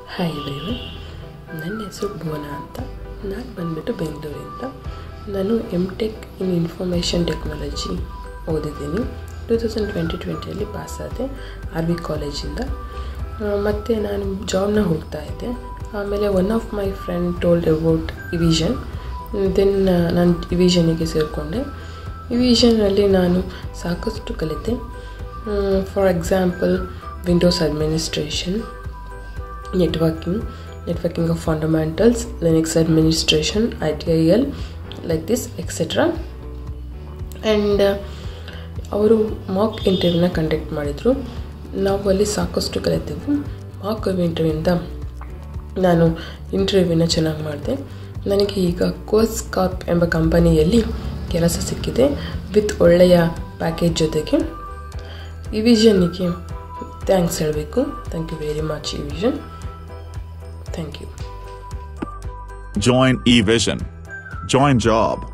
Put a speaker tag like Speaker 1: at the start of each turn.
Speaker 1: Hi everyone ನನ್ನ ಹೆಸರು ಭುವನ ಅಂತ ನಾನು ಬಂದುಬಿಟ್ಟು ಬೆಂಗಳೂರಿಂದ ನಾನು M tech in information technology ಓದಿದ್ದೀನಿ ಟೂ ತೌಸಂಡ್ ಟ್ವೆಂಟಿ ಟ್ವೆಂಟಿಯಲ್ಲಿ ಪಾಸಾದೆ ಆರ್ ವಿ ಕಾಲೇಜಿಂದ ಮತ್ತು ನಾನು ಜಾಬ್ನ ಹುಡುಕ್ತಾ ಇದ್ದೆ ಆಮೇಲೆ one of my friend told about eVision then ನಾನು ಇವಿಷನಿಗೆ ಸೇರಿಕೊಂಡೆ ಇವಿಷನಲ್ಲಿ ನಾನು ಸಾಕಷ್ಟು ಕಲಿತೆ for example Windows administration networking networking of fundamentals linux administration itil like this etc and ಅವರು ಮಾಕ್ ಇಂಟರ್ವ್ಯೂನ ಕಂಡಕ್ಟ್ ಮಾಡಿದರು ನಾವು ಅಲ್ಲಿ ಸಾಕಷ್ಟು ಕಲಿತೆವು ಮಾಕ್ ಇಂಟರ್ವ್ಯೂಯಿಂದ ನಾನು ಇಂಟರ್ವ್ಯೂನ ಚೆನ್ನಾಗಿ ಮಾಡಿದೆ ನನಗೆ ಈಗ ಕೋಸ್ ಕಾರ್ಪ್ ಎಂಬ ಕಂಪನಿಯಲ್ಲಿ ಕೆಲಸ ಸಿಕ್ಕಿದೆ ವಿತ್ ಒಳ್ಳೆಯ ಪ್ಯಾಕೇಜ್ ಜೊತೆಗೆ ಈ ವಿಷನ್ನಿಗೆ ಥ್ಯಾಂಕ್ಸ್ ಹೇಳಬೇಕು thank you very much eVision thank you
Speaker 2: Join eVision. Join job.